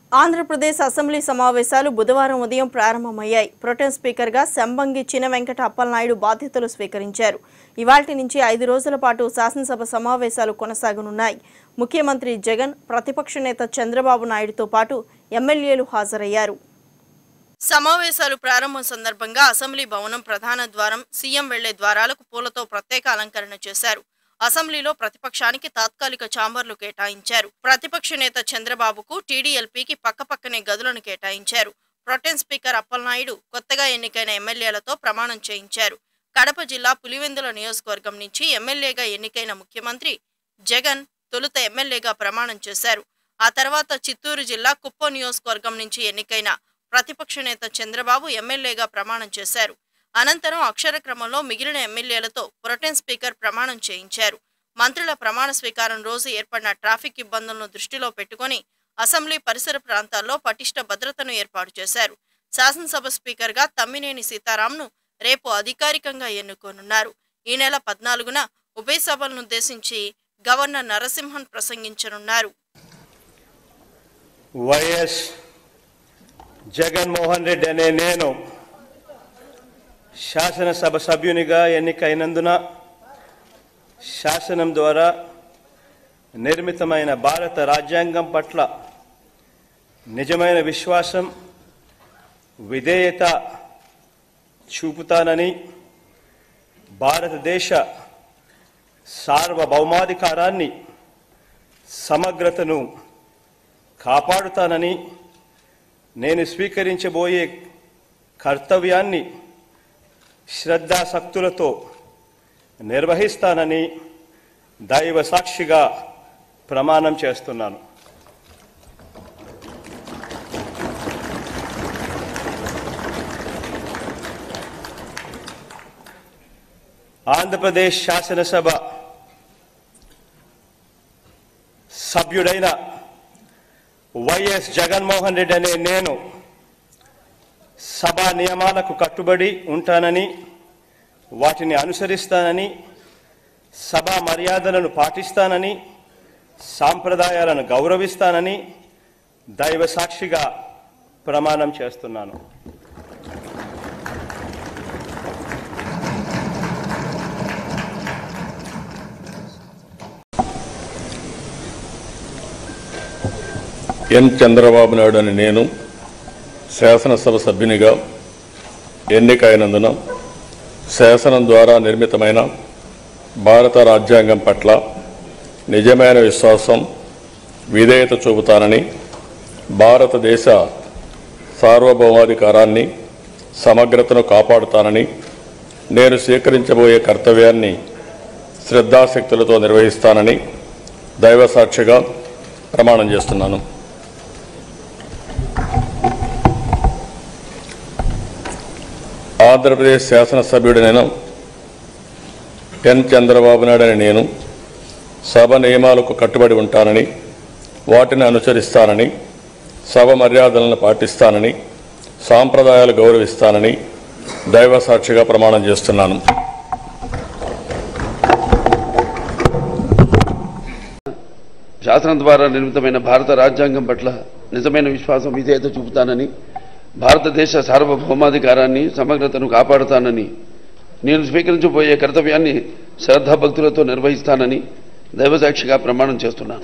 Andhra Pradesh assembly సమావేశాలు బుధవారం ఉదయం ప్రారంభమయ్యాయి ప్రొటెం స్పీకర్గా శంబంగి చిన వెంకట అప్పలనాయుడు బాధ్యతలు స్వీకరించారు ఇవాల్టి నుంచి ఐదు రోజుల పాటు శాసనసభ సమావేశాలు కొనసాగనున్నాయి ముఖ్యమంత్రి జగన్ ప్రతిపక్ష నేత చంద్రబాబు నాయుడుతో పాటు ఎమ్మెల్యేలు హాజరయ్యారు సమావేశాలు ప్రారంభం సందర్భంగా అసెంబ్లీ భవనం ప్రధాన ద్వారం సీఎం వెళ్లే ద్వారాలకు పూలతో ప్రత్యేక అలంకరణ చేశారు అసెంబ్లీలో ప్రతిపక్షానికి తాత్కాలిక ఛాంబర్లు కేటాయించారు ప్రతిపక్ష నేత చంద్రబాబుకు టీడీఎల్పీకి పక్కపక్కనే గదులను కేటాయించారు ప్రొటెం స్పీకర్ అప్పలనాయుడు కొత్తగా ఎన్నికైన ఎమ్మెల్యేలతో ప్రమాణం చేయించారు కడప జిల్లా పులివెందుల నియోజకవర్గం నుంచి ఎమ్మెల్యేగా ఎన్నికైన ముఖ్యమంత్రి జగన్ తొలుత ఎమ్మెల్యేగా ప్రమాణం చేశారు ఆ తర్వాత చిత్తూరు జిల్లా కుప్పం నియోజకవర్గం నుంచి ఎన్నికైన ప్రతిపక్ష నేత చంద్రబాబు ఎమ్మెల్యేగా ప్రమాణం చేశారు అనంతరం అక్షర క్రమంలో మిగిలిన ఎమ్మెల్యేలతో ప్రొటెం స్పీకర్ ప్రమాణం చేయించారు మంత్రుల ప్రమాణ స్వీకారం రోజు ఏర్పడిన ట్రాఫిక్ ఇబ్బందులను దృష్టిలో పెట్టుకొని అసెంబ్లీ పరిసర ప్రాంతాల్లో పటిష్ట భద్రతను ఏర్పాటు చేశారు శాసనసభ స్పీకర్గా తమ్మినేని సీతారాంను రేపు అధికారికంగా ఎన్నుకోనున్నారు ఈ నెల పద్నాలుగున ఉభయ సభలను ఉద్దేశించి గవర్నర్ నరసింహన్ ప్రసంగించనున్నారు వైఎస్ జగన్మోహన్ రెడ్డి అనే నేను శాసనసభ సభ్యునిగా ఎన్నికైనందున శాసనం ద్వారా నిర్మితమైన భారత రాజ్యాంగం పట్ల నిజమైన విశ్వాసం విధేయత చూపుతానని భారతదేశ సార్వభౌమాధికారాన్ని సమగ్రతను కాపాడుతానని నేను స్వీకరించబోయే కర్తవ్యాన్ని శ్రద్ధాసక్తులతో నిర్వహిస్తానని దైవ సాక్షిగా ప్రమాణం చేస్తున్నాను ఆంధ్రప్రదేశ్ శాసనసభ సభ్యుడైన వైఎస్ జగన్మోహన్ రెడ్డి అనే నేను సభా నియమాలకు కట్టుబడి ఉంటానని వాటిని అనుసరిస్తానని సభా మర్యాదలను పాటిస్తానని సాంప్రదాయాలను గౌరవిస్తానని దైవ సాక్షిగా ప్రమాణం చేస్తున్నాను ఎన్ చంద్రబాబు నాయుడు అని నేను శాసనసభ సభ్యునిగా ఎన్నికైనందున శాసనం ద్వారా నిర్మితమైన భారత రాజ్యాంగం పట్ల నిజమైన విశ్వాసం విధేయత చూపుతానని భారతదేశ సార్వభౌమాధికారాన్ని సమగ్రతను కాపాడుతానని నేను స్వీకరించబోయే కర్తవ్యాన్ని శ్రద్ధాశక్తులతో నిర్వహిస్తానని దైవసాక్షిగా ప్రమాణం చేస్తున్నాను ఆంధ్రప్రదేశ్ శాసనసభ్యుడినైన ఎన్ చంద్రబాబు నాయుడు అని నేను సభ నియమాలకు కట్టుబడి ఉంటానని వాటిని అనుసరిస్తానని సభ మర్యాదలను పాటిస్తానని సాంప్రదాయాలు గౌరవిస్తానని దైవ సాక్షిగా ప్రమాణం చేస్తున్నాను శాసనం ద్వారా నిర్మితమైన భారత రాజ్యాంగం పట్ల నిజమైన విశ్వాసం విధేయత చూపుతానని భారతదేశ సార్వభౌమాధికారాన్ని సమగ్రతను కాపాడుతానని నేను స్వీకరించబోయే కర్తవ్యాన్ని శ్రద్ధాభక్తులతో నిర్వహిస్తానని దైవసాక్షిగా ప్రమాణం చేస్తున్నాను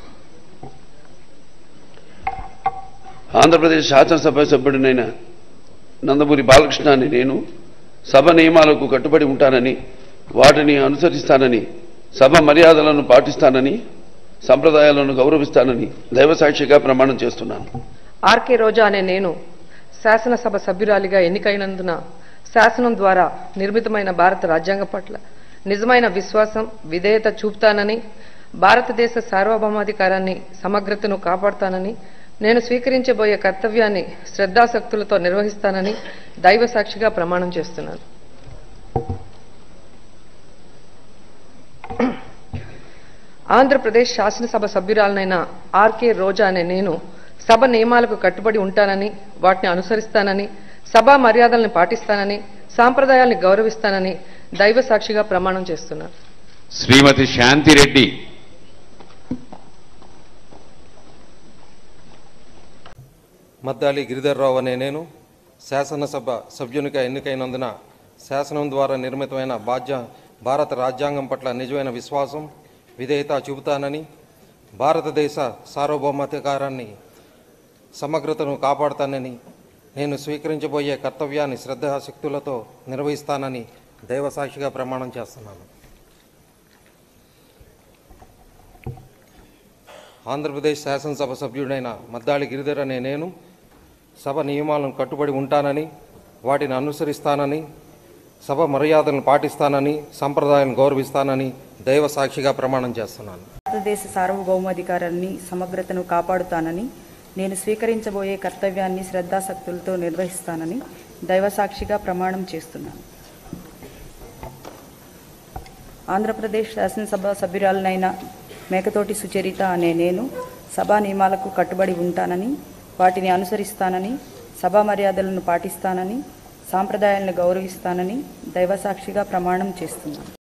ఆంధ్రప్రదేశ్ శాసనసభ సభ్యుడినైన నందమూరి బాలకృష్ణ అని నేను సభ నియమాలకు కట్టుబడి ఉంటానని వాటిని అనుసరిస్తానని సభ మర్యాదలను పాటిస్తానని సంప్రదాయాలను గౌరవిస్తానని దైవసాక్షిగా ప్రమాణం చేస్తున్నాను ఆర్కే రోజా అనే నేను శాసనసభ సభ్యురాలిగా ఎన్నికైనందున శాసనం ద్వారా నిర్మితమైన భారత రాజ్యాంగం పట్ల నిజమైన విశ్వాసం విధేయత చూపుతానని భారతదేశ సార్వభౌమాధికారాన్ని సమగ్రతను కాపాడుతానని నేను స్వీకరించబోయే కర్తవ్యాన్ని శ్రద్ధాసక్తులతో నిర్వహిస్తానని దైవ సాక్షిగా ప్రమాణం చేస్తున్నాను ఆంధ్రప్రదేశ్ శాసనసభ సభ్యురాలనైన ఆర్కే రోజా అనే నేను సభ నియమాలకు కట్టుబడి ఉంటానని వాటిని అనుసరిస్తానని సభా మర్యాదల్ని పాటిస్తానని సాంప్రదాయాల్ని గౌరవిస్తానని దైవ సాక్షిగా ప్రమాణం చేస్తున్నాను శ్రీమతి శాంతిరెడ్డి మద్దాలి గిరిధర్రావు అనే నేను శాసనసభ సభ్యునిగా ఎన్నికైనందున శాసనం ద్వారా నిర్మితమైన బాధ్య భారత రాజ్యాంగం పట్ల నిజమైన విశ్వాసం విధేయత చూపుతానని భారతదేశ సార్వభౌమాధికారాన్ని సమగ్రతను కాపాడుతానని నేను స్వీకరించబోయే కర్తవ్యాన్ని శ్రద్ధాశక్తులతో నిర్వహిస్తానని దైవసాక్షిగా ప్రమాణం చేస్తున్నాను ఆంధ్రప్రదేశ్ శాసనసభ సభ్యుడైన మద్దాళి గిరిధర్ అనే నేను సభ నియమాలను కట్టుబడి ఉంటానని వాటిని అనుసరిస్తానని సభ మర్యాదలను పాటిస్తానని సంప్రదాయాలను గౌరవిస్తానని దైవ సాక్షిగా ప్రమాణం చేస్తున్నాను భారతదేశ సార్వభౌమాధికారాన్ని సమగ్రతను కాపాడుతానని నేను స్వీకరించబోయే కర్తవ్యాన్ని శ్రద్ధాశక్తులతో నిర్వహిస్తానని దైవసాక్షిగా ప్రమాణం చేస్తున్నాను ఆంధ్రప్రదేశ్ శాసనసభ సభ్యురాలనైన మేకతోటి సుచరిత అనే నేను సభా నియమాలకు కట్టుబడి ఉంటానని వాటిని అనుసరిస్తానని సభా మర్యాదలను పాటిస్తానని సాంప్రదాయాలను గౌరవిస్తానని దైవసాక్షిగా ప్రమాణం చేస్తున్నాను